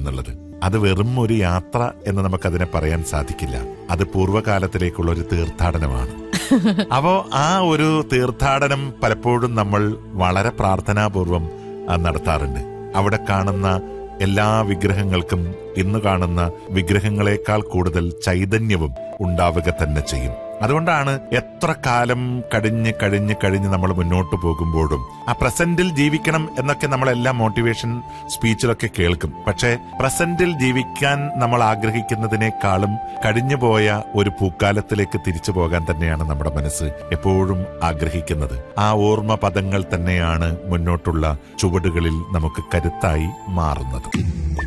എന്നുള്ളത് അത് വെറും ഒരു യാത്ര എന്ന് നമുക്കതിനെ പറയാൻ സാധിക്കില്ല അത് പൂർവ്വകാലത്തിലേക്കുള്ള ഒരു തീർത്ഥാടനമാണ് അപ്പോ ആ ഒരു തീർത്ഥാടനം പലപ്പോഴും നമ്മൾ വളരെ പ്രാർത്ഥനാപൂർവം ആ, നടത്താറുണ്ട് അവിടെ കാണുന്ന എല്ലാ വിഗ്രഹങ്ങൾക്കും ഇന്ന് കാണുന്ന വിഗ്രഹങ്ങളെക്കാൾ കൂടുതൽ ചൈതന്യവും ഉണ്ടാവുക തന്നെ ചെയ്യും അതുകൊണ്ടാണ് എത്ര കാലം കഴിഞ്ഞ് കഴിഞ്ഞ് കഴിഞ്ഞ് നമ്മൾ മുന്നോട്ട് പോകുമ്പോഴും ആ പ്രസന്റിൽ ജീവിക്കണം എന്നൊക്കെ നമ്മളെല്ലാം മോട്ടിവേഷൻ സ്പീച്ചിലൊക്കെ കേൾക്കും പക്ഷേ പ്രസന്റിൽ ജീവിക്കാൻ നമ്മൾ ആഗ്രഹിക്കുന്നതിനേക്കാളും കഴിഞ്ഞുപോയ ഒരു പൂക്കാലത്തിലേക്ക് തിരിച്ചു പോകാൻ തന്നെയാണ് നമ്മുടെ മനസ്സ് എപ്പോഴും ആഗ്രഹിക്കുന്നത് ആ ഓർമ്മ പദങ്ങൾ തന്നെയാണ് മുന്നോട്ടുള്ള ചുവടുകളിൽ നമുക്ക് കരുത്തായി മാറുന്നത്